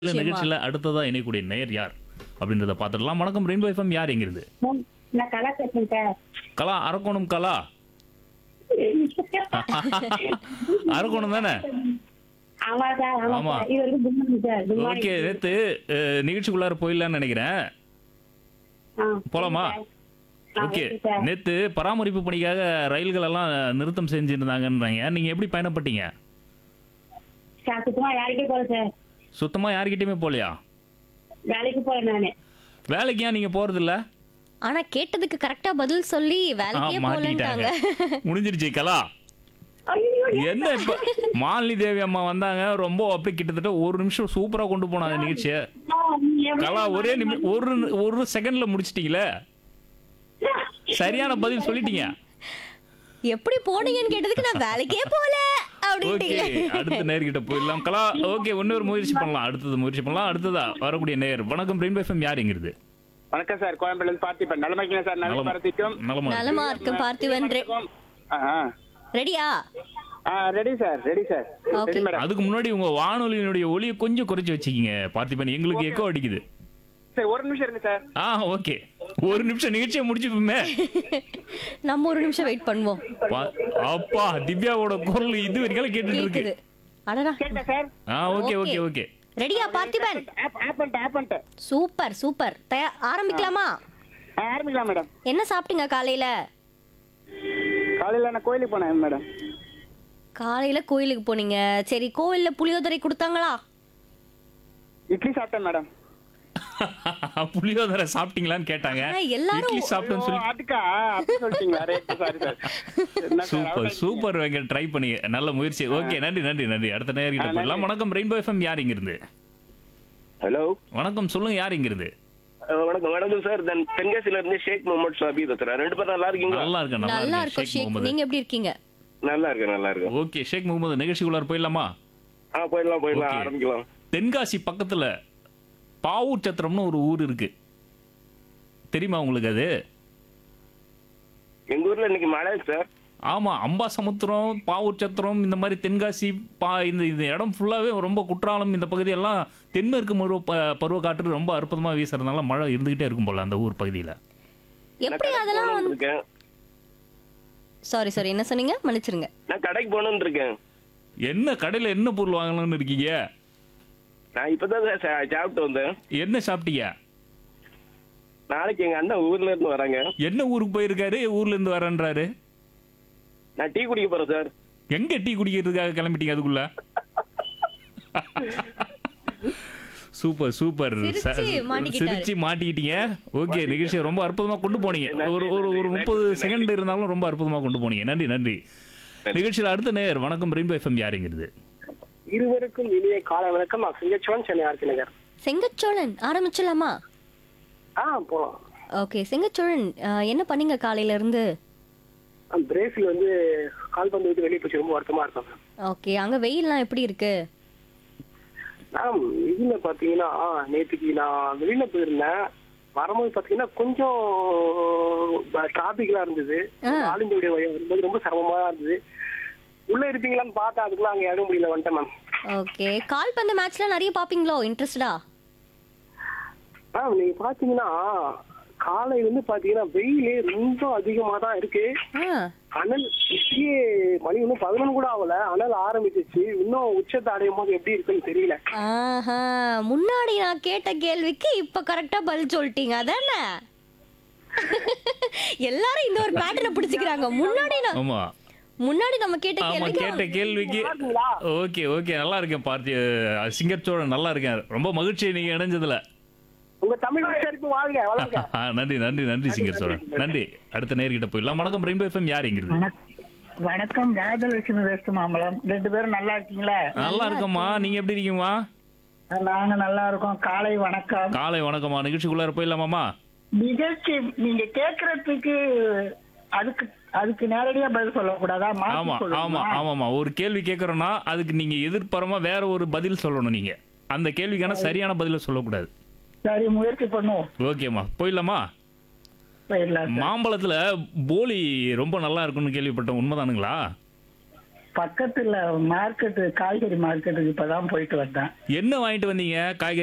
இந்த நிச்சயமா. நிகழ்ச்சியில அடுத்ததா இணையக்கூடிய நேயர் யார் அப்படின்றத பார்த்துடலாம் வணக்கம் ரெயின்போ எஃப்எம் யார் எங்கிருந்து மேம், நான் கலா பேசுறேன் சார் கலா அரக்கோணம் கலா அரக்கோணம் தானே ஆமா சார் ஆமா ஆமா. சார் இது வரைக்கும் good morning sir good morning okay நேத்து அஹ், நிகழ்ச்சிக்குள்ளார போயிடலாம்னு நினைக்கிறேன் போலாமா? ஓகே சார் நேத்து பராமரிப்பு பணிக்காக ரயில்கள் எல்லாம் நிறுத்தம் செஞ்சிருந்தாங்கன்றாங்க நீங்க எப்படி பயணப்பட்டீங்க சார் சுத்தமா வேலைக்கே போல சார் சுத்தமா யார்கிட்டயுமே போலையா வேலைக்கு போல நானு வேலைக்கு ஏன் நீங்க போறது இல்ல ஆனா கேட்டதுக்கு கரெக்டா பதில் சொல்லி வேலைக்கே மாட்டிட்டாங்க போலன்ட்டாங்க முடிஞ்சிருச்சு கலா ஐயோ என்ன இப்ப மாலினி தேவி அம்மா வந்தாங்க ரொம்ப அப்படி கிட்டத்தட்ட ஒரு நிமிஷம் சூப்பரா கொண்டு போனாங்க நிகழ்ச்சியை கலா ஒரே நிமி- ஒரு ஒரு செகண்ட்ல முடிச்சிட்டீங்களே சரியான பதில் சொல்லிட்டீங்க எப்படி போனீங்கன்னு கேட்டதுக்கு நான் வேலைக்கே போல ஓகே அப்படின்ட்டு அடுத்த நேர்கிட்ட போயிடலாம் கலா ஓகே இன்னொரு முயற்சி பண்ணலாம் அடுத்தது முயற்சி பண்ணலாம் அடுத்ததா வரக்கூடிய நேர் வணக்கம் ரெயின்போ எஃப்எம் யார் எங்கிறது வணக்கம் சார் கோயம்பேடு பார்த்திபன் நலமா இருக்கீங்களா சார் நலம் பார்த்திக்கும் நலமா நலமா இருக்கு பார்த்திவன் ரெடியா ready sir ready sir Okay. Ready madam அதுக்கு முன்னாடி உங்க வானொலியினுடைய ஒலியை கொஞ்சம் குறைச்சு வச்சுக்கிங்க பார்த்திபன் எங்களுக்கு எக்கோ அடிக்குது சார் ஒரு நிமிஷம் இருங்க சார் ஆ ஓகே ஒரு நிமிஷம் நிகழ்ச்சியை முடிச்சுப்போமே நம்ம ஒரு நிமிஷம் வெயிட் பண்ணுவோம் பா- அப்பா திவ்யாவோட குரல் இது வரைக்கும் கேட்டுட்டு இருக்கு கேக்குது அடடா கேட்டேன் சார் ஆ ஓகே ஓகே ஓகே ரெடியா பார்த்திபன் ஆப் ஆப் பண்ணிட்டேன் ஆப் பண்ணிட்டேன் சூப்பர் சூப்பர் தயா- ஆரம்பிக்கலாமா ஆ, ஆரம்பிக்கலாம் மேடம் என்ன சாப்பிட்டீங்க காலையில காலையில் நான் கோயிலுக்கு போனேன் மேடம் காலையில கோயிலுக்கு போனீங்க சரி கோவில்ல புளியோதரை கொடுத்தாங்களா இட்லி சாப்பிட்டேன் மேடம் புளியோதரை சாப்பிட்டீங்களான்னு கேட்டாங்க ஆனா எல்லாரும் இட்லி சாப்பிட்டேன்னு சொல்லி அதுக்கா அப்படி சொல்லிட்டீங்களா ரேட் சாரி சார் என்ன சார் சூப்பர் out சூப்பர் வெங்க ட்ரை பண்ணி நல்ல முயற்சி ஓகே நன்றி நன்றி நன்றி அடுத்த நேர்கிட்ட போயிடலாம் வணக்கம் ரெயின்போ எஃப்எம் யார் இங்கிருந்து ஹலோ வணக்கம் சொல்லுங்க யார் இங்கிருந்து அஹ் வணக்கம் வணக்கம் சார் தென் தென்காசில இருந்து ஷேக் முகமது ஷாபி பேசுறேன் ரெண்டு பேரும் நல்லா இருக்கீங்களா நல்லா இருக்கேன் நல்லா நல்லா இருக்கும் இருக்கேன் ஷேக் ஷேக் முகமது நீங்க எப்படி இருக்கீங்க நல்லா இருக்கேன் நல்லா இருக்கேன் ஓகே ஷேக் முகமது நிகழ்ச்சிக்குள்ளார போயிடலாமா ஆ போயிடலாம் போயிடலாம் Okay. ஆரம்பிக்கலாம் தென்காசி பக்கத்துல பாவூர் சத்திரம்னு ஒரு ஊர் இருக்கு தெரியுமா உங்களுக்கு அது எங்க ஊர்ல இன்னைக்கு மழை சார் ஆமா அம்பாசமுத்திரம் பாவூர் சத்திரம் இந்த மாதிரி தென்காசி பா இந்த இந்த இடம் ஃபுல்லாவே ரொம்ப குற்றாலம் இந்த பகுதியெல்லாம் தென்மேற்கு பருவ ப- பருவ காற்று ரொம்ப அற்புதமா வீசுறதுனால மழை இருந்துகிட்டே இருக்கும் போல அந்த ஊர் பகுதியில எப்படி நான் அதெல்லாம் கடைக்கு வந்து இருக்கேன் சாரி சாரி என்ன சொன்னீங்க மன்னிச்சிருங்க நான் கடைக்கு போகணும்னு இருக்கேன் என்ன கடையில என்ன பொருள் வாங்கலாம்னு இருக்கீங்க நான் இப்பதான் சார் சா- சாப்பிட்டு வந்தேன் என்ன சாப்பிட்டீங்க நாளைக்கு எங்க அண்ணன் ஊர்ல இருந்து வராங்க என்ன ஊருக்கு போயிருக்காரு ஊர்ல இருந்து வரேன்றாரு நான் டீ குடிக்க போறேன் சார் எங்க டீ குடிக்கிறதுக்காக கிளம்பிட்டீங்க அதுக்குள்ள சூப்பர் சூப்பர் சிரிச்சு மாட்டிக்கிட்டாரு. சிரிச்சு மாட்டிக்கிட்டீங்க ஓகே நிகழ்ச்சியை ரொம்ப அற்புதமா கொண்டு போனீங்க ஒரு ஒரு ஒரு முப்பது செகண்ட் இருந்தாலும் ரொம்ப அற்புதமா கொண்டு போனீங்க நன்றி நன்றி நிகழ்ச்சியில் அடுத்த நேர் வணக்கம் ரெயின்போ எஃப்எம் யாருங்கிறது இருவருக்கும் இனிய காலை வணக்கம் நான் சிங்கச்சுவன் சென்னை ஆர்த்தி நகர் செங்கச்சோழன் ஆரம்பிச்சலாமா ஆ போலாம் ஓகே செங்கச்சோழன் அஹ், என்ன பண்ணீங்க காலையில இருந்து பிரேசில் வந்து கால்பந்து விட்டு வெளியே போச்சு ரொம்ப வருத்தமா இருக்கும் ஓகே அங்க வெயில்லாம் எப்படி இருக்கு மேம் இதுல பாத்தீங்கன்னா நேற்றுக்கு நான் வெளியில போயிருந்தேன் வரும்போது பாத்தீங்கன்னா கொஞ்சம் டிராபிக்லாம் இருந்தது ஆ. ஆல் இந்தியா வழி வரும்போது ரொம்ப சிரமமா இருந்தது உள்ள இருப்பீங்களான்னு பார்த்தா அதுக்குள்ள அங்க இடம் முடியல வந்துட்டேன் மேம் ஓகே கால்பந்து மேட்ச்ல நிறைய பாப்பீங்களோ இன்ட்ரெஸ்டா மேம் நீங்க பாத்தீங்கன்னா காலை வந்து பாத்தீங்கன்னா வெயிலே ரொம்ப அதிகமா தான் இருக்கு அனல் இப்பயே மணி இன்னும் பதினொன்று கூட ஆகல அனல் ஆரம்பிச்சிச்சு இன்னும் உச்சத்தை அடையும் போது எப்படி இருக்குன்னு தெரியல ஆஹா முன்னாடி நான் கேட்ட கேள்விக்கு இப்ப கரெக்டா பதில் சொல்லிட்டீங்க அதானே எல்லாரும் இந்த ஒரு பேட்டர்னை பிடிச்சுக்கிறாங்க முன்னாடி நான் ஆமா முன்னாடி நம்ம கேட்ட ஆமா கேள்விக்கு கேட்ட கேள்விக்கு பாத்தீங்களா? ஓகே ஓகே நல்லா இருக்கேன் பார்த்தி சிங்கச்சோழன் நல்லா இருக்கேன் ரொம்ப மகிழ்ச்சி நீங்க இணைஞ்சதுல உங்க தமிழ் உச்சரிப்பு வாழ்க வளர்க ஆ, நன்றி நன்றி நன்றி சிங்கர் சோழன் நன்றி அடுத்த நேர்கிட்ட போயிடலாம் வணக்கம் ரெயின்போ எஃப்எம் யார் எங்கிறது வணக்கம் ராஜலட்சுமி வெஸ்ட் மாம்பழம் ரெண்டு பேரும் நல்லா இருக்கீங்களா நல்லா இருக்கம்மா நீங்க எப்படி இருக்கீங்கம்மா நாங்க நல்லா இருக்கோம் காலை வணக்கம் காலை வணக்கம்மா நிகழ்ச்சிக்குள்ளார போயிடலாமாம்மா நிகழ்ச்சி நீங்க கேக்குறதுக்கு அதுக்கு அதுக்கு நேரடியா பதில் சொல்லக்கூடாதா மாத்தி ஆமா ஆமா சொல்லணுமா? ஆமாமா ஒரு கேள்வி கேட்கறோம்னா அதுக்கு நீங்க எதிர்ப்புறமா வேற ஒரு பதில் சொல்லணும் நீங்க அந்த கேள்விக்கான சரியான பதில சொல்லக்கூடாது சரி முயற்சி பண்ணுவோம் ஓகேம்மா போயிடலாமா போயிடலாம் சார். மாம்பழத்துல போலி ரொம்ப நல்லா இருக்கும்னு கேள்விப்பட்டேன் உண்மைதானுங்களா பக்கத்துல மார்க்கெட்டு காய்கறி மார்க்கெட்டுக்கு இப்பதான் போயிட்டு வந்தேன் என்ன வாங்கிட்டு வந்தீங்க காய்கறி